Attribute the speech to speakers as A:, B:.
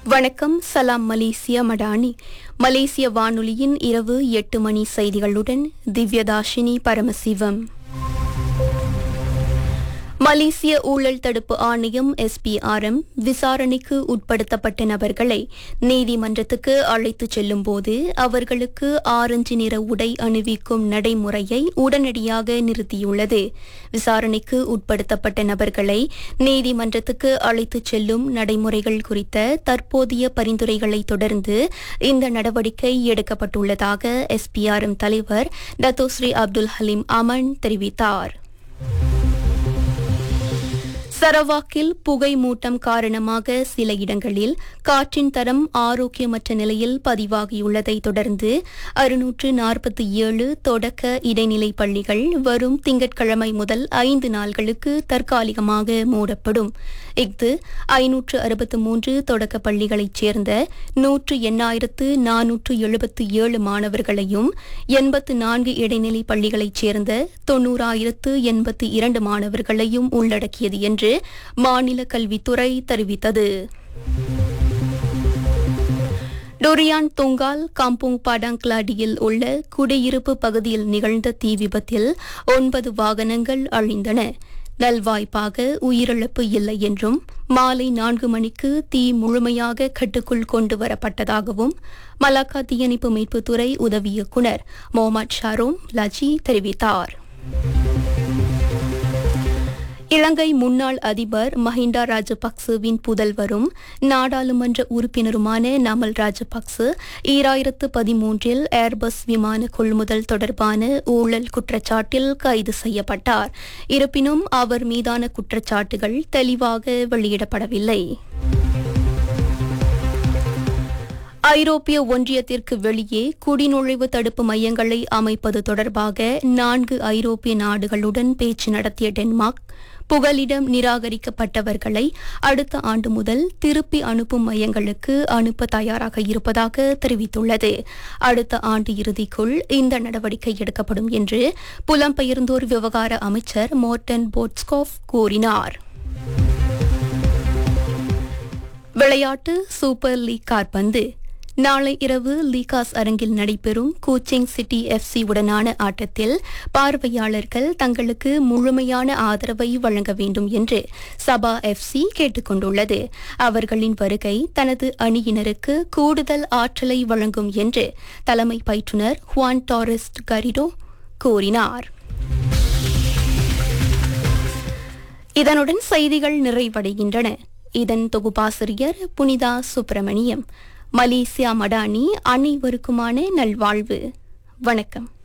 A: வணக்கம் சலாம் மலேசியா மடானி மலேசிய வானொலியின் இரவு எட்டு மணி செய்திகளுடன் திவ்யதாஷினி பரமசிவம் மலேசிய ஊழல் தடுப்பு ஆணையம் எஸ்பிஆர்எம் விசாரணைக்கு உட்படுத்தப்பட்ட நபர்களை நீதிமன்றத்துக்கு அழைத்துச் செல்லும்போது அவர்களுக்கு ஆரஞ்சு நிற உடை அணிவிக்கும் நடைமுறையை உடனடியாக நிறுத்தியுள்ளது விசாரணைக்கு உட்படுத்தப்பட்ட நபர்களை நீதிமன்றத்துக்கு அழைத்துச் செல்லும் நடைமுறைகள் குறித்த தற்போதைய பரிந்துரைகளை தொடர்ந்து இந்த நடவடிக்கை எடுக்கப்பட்டுள்ளதாக எஸ்பிஆர்எம் தலைவர் டத்தோஸ்ரீ அப்துல் ஹலீம் அமன் தெரிவித்தார் சரவாக்கில் புகை மூட்டம் காரணமாக சில இடங்களில் காற்றின் தரம் ஆரோக்கியமற்ற நிலையில் பதிவாகியுள்ளதை தொடர்ந்து அறுநூற்று நாற்பத்தி ஏழு தொடக்க இடைநிலை பள்ளிகள் வரும் திங்கட்கிழமை முதல் ஐந்து நாள்களுக்கு தற்காலிகமாக மூடப்படும் இஃது ஐநூற்று அறுபத்து மூன்று தொடக்க பள்ளிகளைச் சேர்ந்த நூற்று எண்ணாயிரத்து நானூற்று எழுபத்து ஏழு மாணவர்களையும் எண்பத்து நான்கு இடைநிலை பள்ளிகளைச் சேர்ந்த தொன்னூறாயிரத்து எண்பத்தி இரண்டு மாணவர்களையும் உள்ளடக்கியது என்று மாநில கல்வித்துறை தெரிவித்தது டொரியான் தொங்கால் காம்புங் படாங்க்லாடியில் உள்ள குடியிருப்பு பகுதியில் நிகழ்ந்த தீ விபத்தில் ஒன்பது வாகனங்கள் அழிந்தன நல்வாய்ப்பாக உயிரிழப்பு இல்லை என்றும் மாலை நான்கு மணிக்கு தீ முழுமையாக கட்டுக்குள் கொண்டு வரப்பட்டதாகவும் மலாக்கா தீயணைப்பு மீட்புத்துறை உதவி இயக்குநர் மொஹமட் ஷாரோம் லஜி தெரிவித்தார் இலங்கை முன்னாள் அதிபர் மஹிண்டா ராஜபக்சவின் புதல்வரும் நாடாளுமன்ற உறுப்பினருமான நமல் ராஜபக்ச ஈராயிரத்து பதிமூன்றில் ஏர்பஸ் விமான கொள்முதல் தொடர்பான ஊழல் குற்றச்சாட்டில் கைது செய்யப்பட்டார் இருப்பினும் அவர் மீதான குற்றச்சாட்டுகள் தெளிவாக வெளியிடப்படவில்லை ஐரோப்பிய ஒன்றியத்திற்கு வெளியே குடிநுழைவு தடுப்பு மையங்களை அமைப்பது தொடர்பாக நான்கு ஐரோப்பிய நாடுகளுடன் பேச்சு நடத்திய டென்மார்க் புகலிடம் நிராகரிக்கப்பட்டவர்களை அடுத்த ஆண்டு முதல் திருப்பி அனுப்பும் மையங்களுக்கு அனுப்ப தயாராக இருப்பதாக தெரிவித்துள்ளது அடுத்த ஆண்டு இறுதிக்குள் இந்த நடவடிக்கை எடுக்கப்படும் என்று புலம்பெயர்ந்தோர் விவகார அமைச்சர் மோர்டன் போட்ஸ்கோஃப் கூறினார் விளையாட்டு சூப்பர் லீக் காற்பந்து நாளை இரவு லீகாஸ் அரங்கில் நடைபெறும் கோச்சிங் சிட்டி எஃப்சி உடனான ஆட்டத்தில் பார்வையாளர்கள் தங்களுக்கு முழுமையான ஆதரவை வழங்க வேண்டும் என்று சபா எஃப்சி கேட்டுக் கொண்டுள்ளது அவர்களின் வருகை தனது அணியினருக்கு கூடுதல் ஆற்றலை வழங்கும் என்று தலைமை பயிற்றுனர் ஹுவான் டாரிஸ்ட் கரிடோ கூறினார் இதனுடன் செய்திகள் நிறைவடைகின்றன இதன் தொகுப்பாசிரியர் புனிதா சுப்பிரமணியம் மலேசியா மடானி அனைவருக்குமான நல்வாழ்வு வணக்கம்